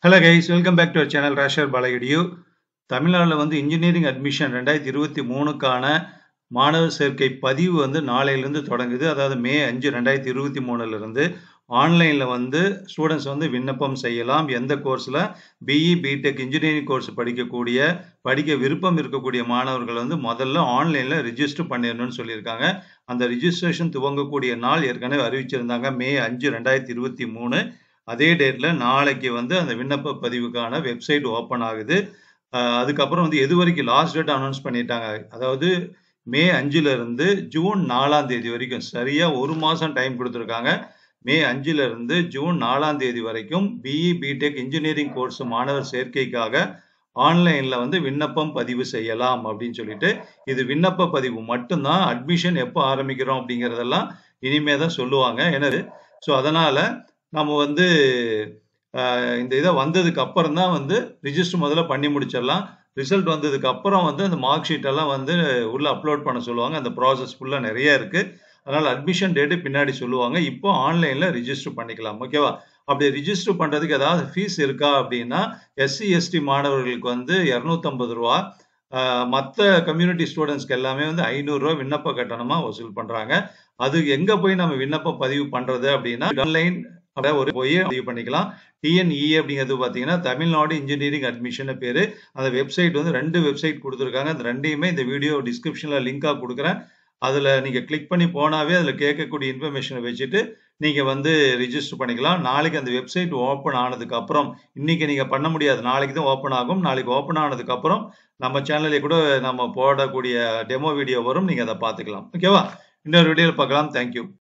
hello guys welcome back to our channel ராஷர் பாலகிடியூ தமிழ்நாட்டில் வந்து இன்ஜினியரிங் அட்மிஷன் ரெண்டாயிரத்தி இருபத்தி மூணுக்கான மாணவர் சேர்க்கை பதிவு வந்து நாளையிலேருந்து தொடங்குது அதாவது மே அஞ்சு ரெண்டாயிரத்தி இருபத்தி மூணுலேருந்து ஆன்லைனில் வந்து ஸ்டூடெண்ட்ஸ் வந்து விண்ணப்பம் செய்யலாம் எந்த கோர்ஸில் பிஇ பிடெக் இன்ஜினியரிங் கோர்ஸ் படிக்கக்கூடிய படிக்க விருப்பம் இருக்கக்கூடிய மாணவர்கள் வந்து முதல்ல ஆன்லைனில் ரிஜிஸ்டர் பண்ணிடணும்னு சொல்லியிருக்காங்க அந்த ரிஜிஸ்ட்ரேஷன் துவங்கக்கூடிய நாள் ஏற்கனவே அறிவிச்சிருந்தாங்க மே அஞ்சு ரெண்டாயிரத்தி இருபத்தி மூணு அதே டேட்டில் நாளைக்கு வந்து அந்த விண்ணப்ப பதிவுக்கான வெப்சைட் ஓப்பன் ஆகுது அதுக்கப்புறம் வந்து எது வரைக்கும் லாஸ்ட் டேட் அனௌன்ஸ் பண்ணிட்டாங்க அதாவது மே அஞ்சுல இருந்து ஜூன் நாலாம் தேதி வரைக்கும் சரியா ஒரு மாசம் டைம் கொடுத்துருக்காங்க மே அஞ்சுல இருந்து ஜூன் நாலாம் தேதி வரைக்கும் பிஇ பிடெக் இன்ஜினியரிங் கோர்ஸ் மாணவர் சேர்க்கைக்காக ஆன்லைன்ல வந்து விண்ணப்பம் பதிவு செய்யலாம் அப்படின்னு சொல்லிட்டு இது விண்ணப்ப பதிவு மட்டும்தான் அட்மிஷன் எப்போ ஆரம்பிக்கிறோம் அப்படிங்கிறதெல்லாம் இனிமே தான் சொல்லுவாங்க எனவே ஸோ அதனால நம்ம வந்து இந்த இதை வந்ததுக்கு அப்புறம் தான் வந்து ரிஜிஸ்டர் முதல்ல பண்ணி முடிச்சிடலாம் ரிசல்ட் வந்ததுக்கு அப்புறம் வந்து அந்த மார்க் ஷீட் எல்லாம் வந்து உள்ள அப்லோட் பண்ண சொல்லுவாங்க அந்த ப்ராசஸ் ஃபுல்லாக நிறைய இருக்கு அதனால அட்மிஷன் டேட்டு பின்னாடி சொல்லுவாங்க இப்போ ஆன்லைன்ல ரிஜிஸ்டர் பண்ணிக்கலாம் ஓகேவா அப்படி ரிஜிஸ்டர் பண்றதுக்கு ஏதாவது ஃபீஸ் இருக்கா அப்படின்னா எஸ்சி எஸ்டி மாணவர்களுக்கு வந்து இரநூத்தம்பது ரூபா மற்ற கம்யூனிட்டி ஸ்டூடெண்ட்ஸ்க்கு எல்லாமே வந்து ஐநூறுரூவா விண்ணப்ப கட்டணமாக வசூல் பண்ணுறாங்க அது எங்கே போய் நம்ம விண்ணப்ப பதிவு பண்ணுறது அப்படின்னா ஆன்லைன் ஒரு போய் பதிவு பண்ணிக்கலாம் டிஎன்இ அப்படிங்கிறது பார்த்தீங்கன்னா தமிழ்நாடு இன்ஜினியரிங் அட்மிஷன் பேர் அந்த வெப்சைட் வந்து ரெண்டு வெப்சைட் கொடுத்துருக்காங்க அந்த ரெண்டையுமே இந்த வீடியோ டிஸ்கிரிப்ஷனில் லிங்காக கொடுக்குறேன் அதில் நீங்கள் கிளிக் பண்ணி போனாவே அதில் கேட்கக்கூடிய இன்ஃபர்மேஷனை வச்சுட்டு நீங்கள் வந்து ரிஜிஸ்டர் பண்ணிக்கலாம் நாளைக்கு அந்த வெப்சைட் ஓப்பன் ஆனதுக்கு அப்புறம் இன்னைக்கு நீங்கள் பண்ண முடியாது நாளைக்கு தான் ஓப்பன் ஆகும் நாளைக்கு ஓப்பன் ஆனதுக்கு அப்புறம் நம்ம சேனல்லே கூட நம்ம போடக்கூடிய டெமோ வீடியோ வரும் நீங்கள் அதை பார்த்துக்கலாம் ஓகேவா இன்னொரு வீடியோவில் பார்க்கலாம் தேங்க்யூ